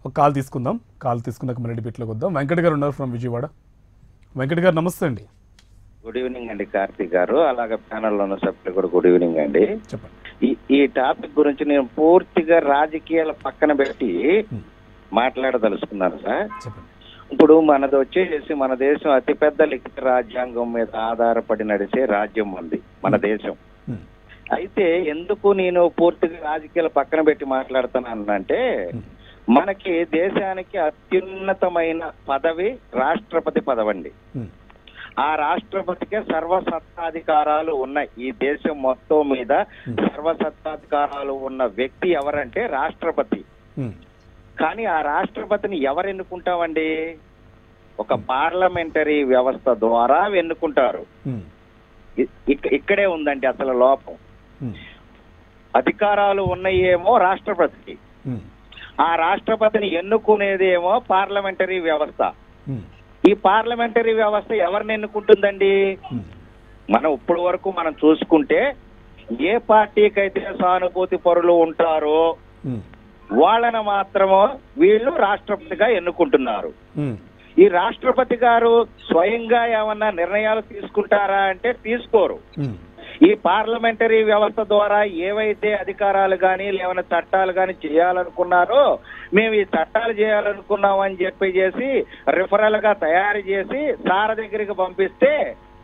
ఒక కాల్ తీసుకుందాం కాల్ తీసుకున్నాక మళ్ళీ డిబేట్లోకి వద్దాం వెంకట్ గారు ఉన్నారు ఫ్రమ్ విజయవాడ వెంకట్ గారు నమస్తే అండి గుడ్ ఈవినింగ్ అండి కార్తీక్ గారు అలాగే ప్యానల్లో ఉన్న సభ్యులు కూడా గుడ్ ఈవినింగ్ అండి చెప్పండి ఈ ఈ టాపిక్ గురించి నేను పూర్తిగా రాజకీయాల పక్కన పెట్టి Hmm. మాట్లాడదలుచుకున్నాను సార్ చెప్పండి ఇప్పుడు మనది వచ్చేసి మన దేశం అతిపెద్ద లిఖిత రాజ్యాంగం మీద ఆధారపడి నడిచే రాజ్యం ఉంది మన దేశం ఉమ్, అయితే ఎందుకు నేను పూర్తిగా రాజకీయాల పక్కన పెట్టి మాట్లాడుతున్నాను అంటే ఉమ్, మనకి దేశానికి అత్యున్నతమైన పదవి రాష్ట్రపతి పదవండి ఉమ్, ఆ రాష్ట్రపతికే సర్వసత్తాధికారాలు ఉన్నాయి ఈ దేశం మొత్తం మీద సర్వసత్తాధికారాలు ఉన్న వ్యక్తి ఎవరంటే రాష్ట్రపతి ఉమ్, కానీ ఆ రాష్ట్రపతిని ఎవరు ఎన్నుకుంటామండి ఒక పార్లమెంటరీ వ్యవస్థ ద్వారా ఎన్నుకుంటారు ఉమ్, ఇ- ఇక్- ఇక్కడే ఉందండి అసలు లోపం ఉమ్, అధికారాలు ఉన్నాయేమో రాష్ట్రపతికి ఉమ్, ఆ రాష్ట్రపతిని ఎన్నుకునేదేమో పార్లమెంటరీ వ్యవస్థ ఉమ్, ఈ పార్లమెంటరీ వ్యవస్థ ఎవరిని ఎన్నుకుంటుందండి ఉమ్, మనం ఇప్పటి వరకు మనం చూసుకుంటే ఏ పార్టీకి అయితే సానుభూతి పరులు ఉంటారో ఉమ్, వాళ్ళని మాత్రము వీళ్ళు రాష్ట్రపతిగా ఎన్నుకుంటున్నారు ఉమ్, ఈ రాష్ట్రపతి గారు స్వయంగా ఏమన్నా నిర్ణయాలు తీసుకుంటారా అంటే తీసుకోరు ఉమ్, ఈ పార్లమెంటరీ వ్యవస్థ ద్వారా ఏవైతే అధికారాలు కానీ లేవన్నా చట్టాలు కానీ చేయాలనుకున్నారో మేము ఈ చట్టాలు చేయాలనుకున్నాం అని చెప్పి చేసి రిఫరల్ గా తయారు చేసి సార్ దగ్గరికి పంపిస్తే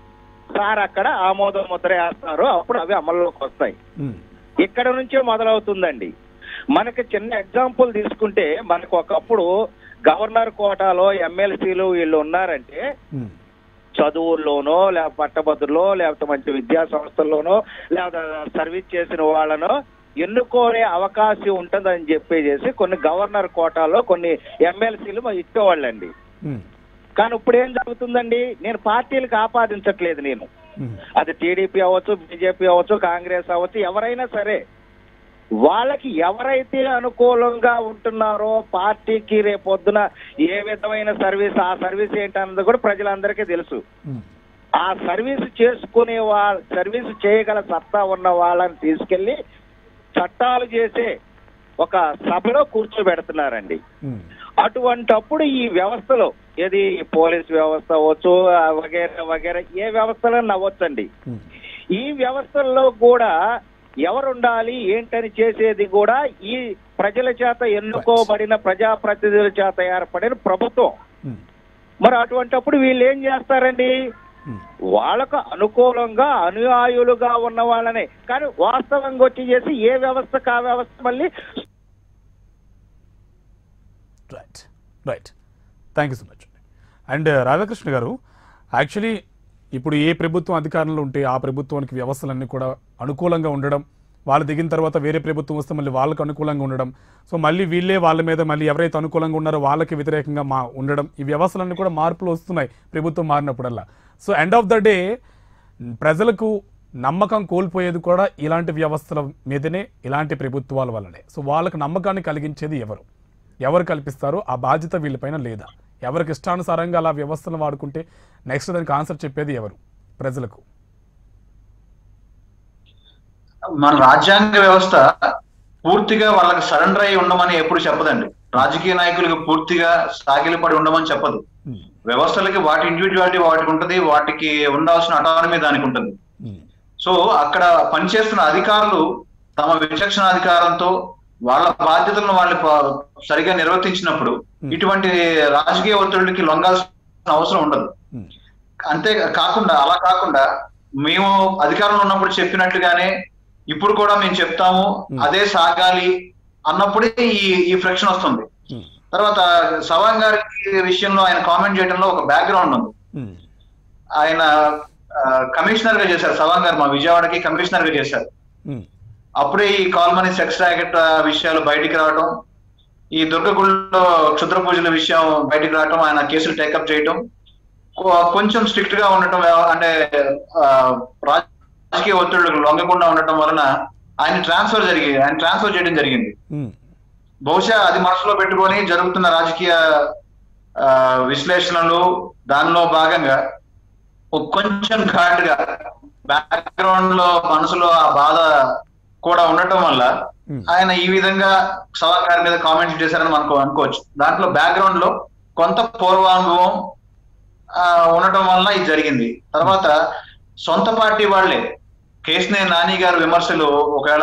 సార్ అక్కడ ఆమోద ముద్ర వేస్తారు అప్పుడు అవి అమల్లోకి వస్తాయి ఉమ్, ఇక్కడ నుంచే మొదలవుతుందండి మనకి చిన్న ఎగ్జాంపుల్ తీసుకుంటే మనకు ఒకప్పుడు గవర్నర్ కోటాలో ఎమ్మెల్సీలు వీళ్ళు ఉన్నారంటే ఉమ్, చదువుల్లోనో లేకపోతే పట్టభద్రులో లేకపోతే మంచి విద్యా సంస్థల్లోనో లేకపోతే సర్వీస్ చేసిన వాళ్ళనో ఎన్నుకోనే అవకాశం ఉంటుందని చెప్పేసి కొన్ని గవర్నర్ కోటాలో కొన్ని ఎమ్మెల్సీలు ఇచ్చేవాళ్ళండి ఉమ్, కానీ ఇప్పుడు ఏం జరుగుతుందండి నేను పార్టీలకు ఆపాదించట్లేదు నేను ఉమ్, అది టీడీపీ అవ్వచ్చు బీజేపీ అవ్వచ్చు కాంగ్రెస్ అవ్వచ్చు ఎవరైనా సరే వాళ్ళకి ఎవరైతే అనుకూలంగా ఉంటున్నారో పార్టీకి రేపొద్దున ఏ విధమైన సర్వీస్ ఆ సర్వీస్ ఏంటన్నది కూడా ప్రజలందరికీ తెలుసు ఉమ్, ఆ సర్వీస్ చేసుకునే వాళ్ళ సర్వీస్ చేయగల సత్తా ఉన్న వాళ్ళని తీసుకెళ్లి చట్టాలు చేసే ఒక సభలో కూర్చోబెడుతున్నారండి ఉమ్, అటువంటప్పుడు ఈ వ్యవస్థలో ఏది పోలీస్ వ్యవస్థ అవ్వచ్చు ఆ వగేరా వగేరా ఏ వ్యవస్థలో నవ్వొచ్చండి ఉమ్, ఈ వ్యవస్థల్లో కూడా ఎవరు ఉండాలి ఏంటని చేసేది కూడా ఈ ప్రజల చేత ఎన్నుకోబడిన ప్రజాప్రతినిధుల చేత ఏర్పడిన ప్రభుత్వం ఉమ్, మరి అటువంటప్పుడు వీళ్ళు ఏం చేస్తారండి ఉమ్. వాళ్ళకు అనుకూలంగా అనుయాయులుగా ఉన్న వాళ్ళనే కానీ వాస్తవంగా వచ్చి చేసి ఏ వ్యవస్థకు ఆ వ్యవస్థ మళ్ళీ right right thank you so much and Radhakrishna గారు యాక్చువల్లీ ఇప్పుడు ఏ ప్రభుత్వం అధికారంలో ఉంటే ఆ ప్రభుత్వానికి వ్యవస్థలన్నీ కూడా అనుకూలంగా ఉండడం వాళ్ళు దిగిన తర్వాత వేరే ప్రభుత్వం వస్తే మళ్ళీ వాళ్ళకు అనుకూలంగా ఉండడం సో మళ్ళీ వీళ్ళే వాళ్ళ మీద మళ్ళీ ఎవరైతే అనుకూలంగా ఉన్నారో వాళ్ళకి వ్యతిరేకంగా మా ఉండడం ఈ వ్యవస్థలన్నీ కూడా మార్పులు వస్తున్నాయి ప్రభుత్వం మారినప్పుడల్లా so end of the day ప్రజలకు నమ్మకం కోల్పోయేది కూడా ఇలాంటి వ్యవస్థల మీదనే ఇలాంటి ప్రభుత్వాల వల్లనే సో వాళ్ళకి నమ్మకాన్ని కలిగించేది ఎవరు ఎవరు కల్పిస్తారో ఆ బాధ్యత వీళ్ళపైన లేదా ఎవరికి ఇష్టానుసారంగా అలా వ్యవస్థను వాడుకుంటే నెక్స్ట్ దానికి ఆన్సర్ చెప్పేది ఎవరు ప్రజలకు మన రాజ్యాంగ వ్యవస్థ పూర్తిగా వాళ్ళకి సరెండర్ అయి ఉండమని ఎప్పుడు చెప్పదండి రాజకీయ నాయకులకు పూర్తిగా సాగిలపడి ఉండమని చెప్పదు ఉమ్, వ్యవస్థలకి వాటి ఇండివిజువాలిటీ వాటికి ఉంటుంది వాటికి ఉండాల్సిన అటానమీ దానికి ఉంటుంది ఉమ్, సో అక్కడ పనిచేస్తున్న అధికారులు తమ విచక్షణ అధికారంతో వాళ్ళ బాధ్యతలను వాళ్ళు ప- సరిగా నిర్వర్తించినప్పుడు ఇటువంటి రాజకీయ ఒత్తిడికి లొంగాల్సిన అవసరం ఉండదు ఉమ్, అంతే కాకుండా అలా కాకుండా మేము అధికారంలో ఉన్నప్పుడు చెప్పినట్టుగానే ఇప్పుడు కూడా మేము చెప్తాము అదే సాగాలి అన్నప్పుడే ఈ ఈ ఫ్రిక్షన్ వస్తుంది ఉమ్, తర్వాత సవాంగ్ గారి విషయంలో ఆయన కామెంట్ చేయడంలో ఒక బ్యాక్గ్రౌండ్ ఉంది ఉమ్, ఆయన కమిషనర్ గా చేశారు సవాంగ్ గారు మా విజయవాడకి కమిషనర్ గా చేశారు ఉమ్, అప్పుడే ఈ కాల్మనీ సెక్స్ ర్యాకెట్ విషయాలు బయటికి రావడం ఈ దుర్గగుడిలో క్షుద్ర పూజల విషయం బయటికి రావడం ఆయన కేసులు టేకప్ చేయడం కొ- కొంచెం స్ట్రిక్ట్ గా ఉండటం అంటే ఆ, రాజకీయ ఒత్తిళ్లకు లొంగకుండా ఉండటం వలన ఆయన ట్రాన్స్ఫర్ జరిగి ఆయన ట్రాన్స్ఫర్ చేయడం జరిగింది ఉమ్, బహుశా అది మనసులో పెట్టుకొని జరుగుతున్న రాజకీయ ఆ, విశ్లేషణలు దానిలో భాగంగా ఒక కొంచెం ఘాటుగా బ్యాక్గ్రౌండ్ లో మనసులో ఆ బాధ కూడా ఉండటం వల్ల Hmm. ఆయన ఈ విధంగా సవాల్ గారి మీద కామెంట్స్ చేశారని మనకు అనుకోవచ్చు దాంట్లో బ్యాక్గ్రౌండ్ లో కొంత పూర్వానుభవం ఆ, ఉండటం వల్ల ఇది జరిగింది తర్వాత సొంత పార్టీ వాళ్ళే కేసినే నాని గారి విమర్శలు ఒకవేళ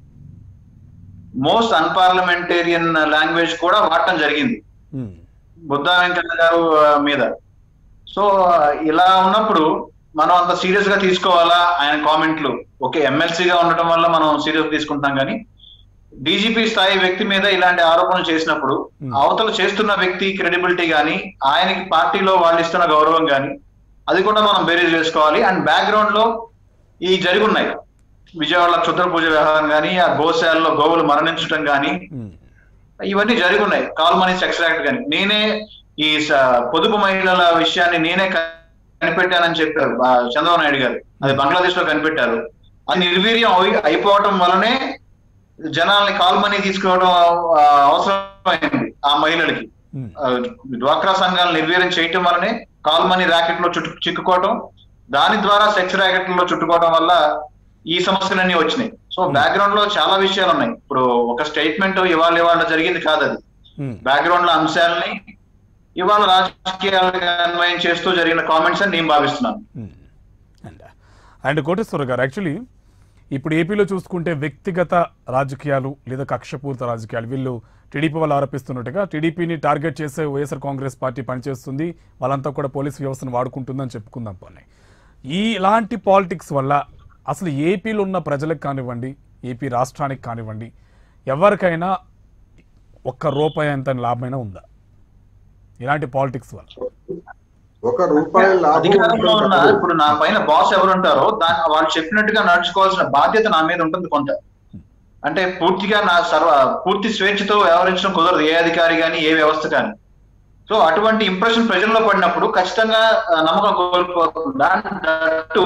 మోస్ట్ అన్పార్లమెంటేరియన్ లాంగ్వేజ్ కూడా వాడటం జరిగింది ఉమ్, బుద్ధా వెంకన్న గారు ఆ, మీద సో ఇలా ఉన్నప్పుడు మనం అంత సీరియస్ గా తీసుకోవాలా ఆయన కామెంట్లు ఓకే ఎమ్మెల్సీగా ఉండటం వల్ల మనం సీరియస్ తీసుకుంటాం కానీ డీజీపీ స్థాయి వ్యక్తి మీద ఇలాంటి ఆరోపణలు చేసినప్పుడు Hmm. అవతల చేస్తున్న వ్యక్తి క్రెడిబిలిటీ గాని ఆయనకి పార్టీలో వాళ్ళు ఇస్తున్న గౌరవం గాని అది కూడా మనం బేరీజ్ వేసుకోవాలి అండ్ బ్యాక్గ్రౌండ్ లో ఈ జరిగి ఉన్నాయి విజయవాడ క్షుద్ర పూజ వ్యవహారం గాని ఆ గోశాలలో గోవులు మరణించడం గాని ఉమ్, ఇవన్నీ జరిగి ఉన్నాయి కాల్ మనీ సెక్స్ యాక్ట్ కానీ నేనే ఈ స- పొదుపు మహిళల విషయాన్ని నేనే కనిపెట్టానని చెప్పారు ఆ చంద్రబాబు నాయుడు గారు అది బంగ్లాదేశ్ లో కనిపెట్టారు అది నిర్వీర్యం అయి- అయిపోవటం వలనే జనాల్ని కాల్ మనీ తీసుకోవడం ఆ, అవసరమైంది ఆ మహిళలకి ఉమ్, ఆ, డ్వాక్రా సంఘాలు నిర్వీర్యం చేయటం వల్లనే కాల్ మనీ ర్యాకెట్ లో చుట్టు చిక్కుకోవటం దాని ద్వారా సెక్స్ ర్యాకెట్ లో చుట్టుకోవడం వల్ల ఈ సమస్యలన్నీ వచ్చినాయి సో బ్యాక్గ్రౌండ్ లో చాలా విషయాలు ఉన్నాయి ఇప్పుడు ఒక స్టేట్మెంట్ ఇవాళ ఇవాళ జరిగింది కాదు అది ఉమ్. బ్యాక్గ్రౌండ్ లో అంశాలని ఇవాళ రాజకీయాలుగా అన్వయం చేస్తూ జరిగిన కామెంట్స్ అని నేను భావిస్తున్నాను అండ్ అండ్ కోటేశ్వర గారు యాక్చువల్లీ ఇప్పుడు ఏపీలో చూసుకుంటే వ్యక్తిగత రాజకీయాలు లేదా కక్షపూరిత రాజకీయాలు వీళ్ళు టీడీపీ వాళ్ళు ఆరోపిస్తున్నట్టుగా టీడీపీని టార్గెట్ చేసే వైఎస్ఆర్ కాంగ్రెస్ పార్టీ పనిచేస్తుంది వాళ్ళంతా కూడా పోలీస్ వ్యవస్థను వాడుకుంటుందని చెప్పుకుందాం పోనీ ఈ ఇలాంటి పాలిటిక్స్ వల్ల అసలు ఏపీలో ఉన్న ప్రజలకు కానివ్వండి ఏపీ రాష్ట్రానికి కానివ్వండి ఎవరికైనా ఒక్క రూపాయి అంత లాభమైనా ఉందా ఇలాంటి పాలిటిక్స్ వల్ల ఒక రూపాయి లాభం అధికారంలో ఉన్న ఉంటుంది. ఇప్పుడు నా పైన బాస్ ఎవరు ఉంటారో దాని వాళ్ళు చెప్పినట్టుగా నడుచుకోవాల్సిన బాధ్యత నా మీద ఉంటుంది కొంత అంటే పూర్తిగా నా సర్వ పూర్తి స్వేచ్ఛతో వ్యవహరించడం కుదరదు ఏ అధికారి కానీ ఏ వ్యవస్థ కానీ సో అటువంటి ఇంప్రెషన్ ప్రజల్లో పడినప్పుడు ఖచ్చితంగా ఆ, నమ్మకం కోల్పోతుంది దాంట్లో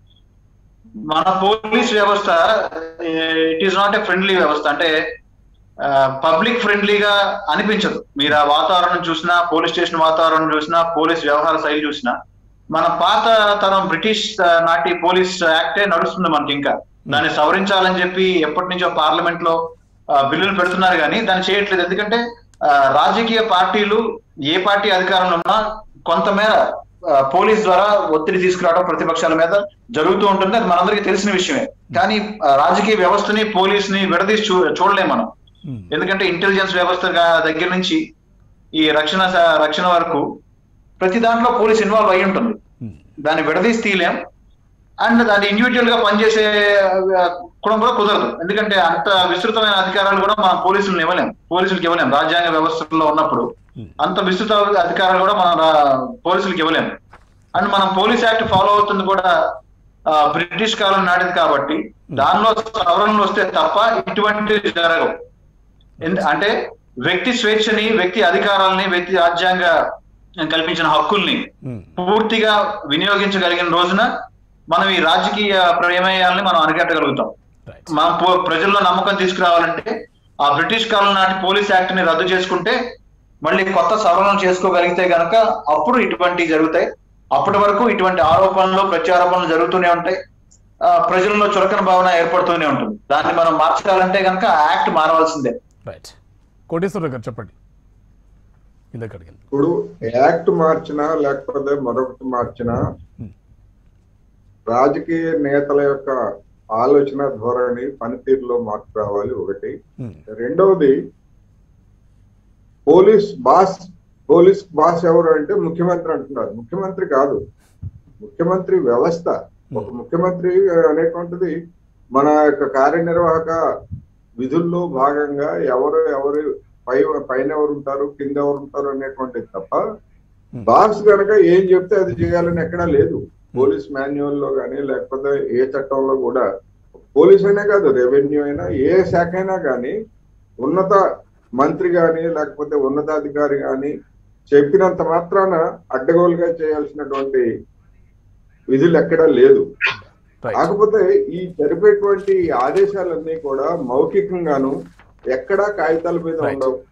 మన పోలీస్ వ్యవస్థ it is not a friendly వ్యవస్థ అంటే పబ్లిక్ ఫ్రెండ్లీగా అనిపించదు మీరు ఆ వాతావరణం చూసినా పోలీస్ స్టేషన్ వాతావరణం చూసినా పోలీస్ వ్యవహార శైలి చూసినా మన పాత తరం బ్రిటిష్ ఆ, నాటి పోలీస్ యాక్టే నడుస్తుంది మనకి ఇంకా దాన్ని సవరించాలని చెప్పి ఎప్పటి నుంచో పార్లమెంట్ లో ఆ, బిల్లులు పెడుతున్నారు కానీ దాన్ని చేయట్లేదు ఎందుకంటే ఆ, రాజకీయ పార్టీలు ఏ పార్టీ అధికారంలో ఉన్నా కొంతమేర ఆ, పోలీస్ ద్వారా ఒత్తిడి తీసుకురావడం ప్రతిపక్షాల మీద జరుగుతూ ఉంటుంది అది మనందరికీ తెలిసిన విషయమే కానీ ఆ, రాజకీయ వ్యవస్థని పోలీస్ ని విడదీసి చూ చూడలేం మనం ఉమ్, ఎందుకంటే ఇంటెలిజెన్స్ వ్యవస్థ గా- దగ్గర నుంచి ఈ రక్షణ స- రక్షణ వరకు ప్రతి దాంట్లో పోలీస్ ఇన్వాల్వ్ అయి ఉంటుంది ఉమ్, దాన్ని విడదీసి తీయలేం అండ్ దాన్ని ఇండివిజువల్ గా పనిచేసే ఆ, కూడా కూడా కుదరదు ఎందుకంటే అంత విస్తృతమైన అధికారాలు కూడా మనం పోలీసులను ఇవ్వలేం పోలీసులకు ఇవ్వలేం రాజ్యాంగ వ్యవస్థలో ఉన్నప్పుడు అంత విస్తృత అధికారాలు కూడా మనం రా- పోలీసులకు ఇవ్వలేం అండ్ మనం పోలీస్ యాక్ట్ ఫాలో అవుతుంది కూడా ఆ, బ్రిటిష్ కాలం నాటిది కాబట్టి దానిలో సవరణలు వస్తే తప్ప ఇటువంటివి జరగవు ఎందు- అంటే వ్యక్తి స్వేచ్ఛని వ్యక్తి అధికారాలని వ్యక్తి రాజ్యాంగ కల్పించిన హక్కుల్ని ఉమ్, పూర్తిగా వినియోగించగలిగిన రోజున మనం ఈ రాజకీయ ప్రమేయాలని మనం అరికట్టగలుగుతాం రైట్ మనం పో- ప్రజల్లో నమ్మకం తీసుకురావాలంటే ఆ బ్రిటిష్ కాలం నాటి పోలీస్ యాక్ట్ ని రద్దు చేసుకుంటే మళ్ళీ కొత్త సవరణలు చేసుకోగలిగితే గనక అప్పుడు ఇటువంటివి జరుగుతాయి అప్పటి వరకు ఇటువంటి ఆరోపణలు ప్రత్యారోపణలు జరుగుతూనే ఉంటాయి ఆ, ప్రజల్లో చులకన భావన ఏర్పడుతూనే ఉంటుంది దాన్ని మనం మార్చాలంటే గనక ఆ యాక్ట్ మారవలసిందే రైట్ కోటేశ్వర గారు చెప్పండి ఇందాక అడిగింది ఇప్పుడు యాక్ట్ మార్చినా లేకపోతే మరొకటి మార్చినా Hmm. రాజకీయ నేతల యొక్క ఆలోచన ధోరణి పనితీరులో మార్పు రావాలి ఒకటి ఉమ్, రెండవది పోలీస్ బాస్ పోలీస్ బాస్ ఎవరు అంటే ముఖ్యమంత్రి అంటున్నారు ముఖ్యమంత్రి కాదు ముఖ్యమంత్రి వ్యవస్థ ఒక ముఖ్యమంత్రి అనేటువంటిది మన యొక్క కార్యనిర్వాహక విధుల్లో భాగంగా ఎవరు ఎవరు పై పైన ఎవరు ఉంటారు కింద ఎవరు ఉంటారు అనేటువంటిది తప్ప బాస్ గనక ఏం చెప్తే అది చేయాలని ఎక్కడా లేదు పోలీస్ మాన్యువల్ లో కానీ లేకపోతే ఏ చట్టంలో కూడా పోలీస్ అయినా కాదు రెవెన్యూ అయినా ఏ శాఖ అయినా కానీ ఉన్నత మంత్రి గాని లేకపోతే ఉన్నతాధికారి గాని చెప్పినంత మాత్రాన అడ్డగోలుగా చేయాల్సినటువంటి విధులు ఎక్కడా లేదు రైట్ కాకపోతే ఈ జరిపేటువంటి ఆదేశాలన్నీ కూడా మౌఖికంగాను ఎక్కడా కాగితాల మీద Right. ఉండవు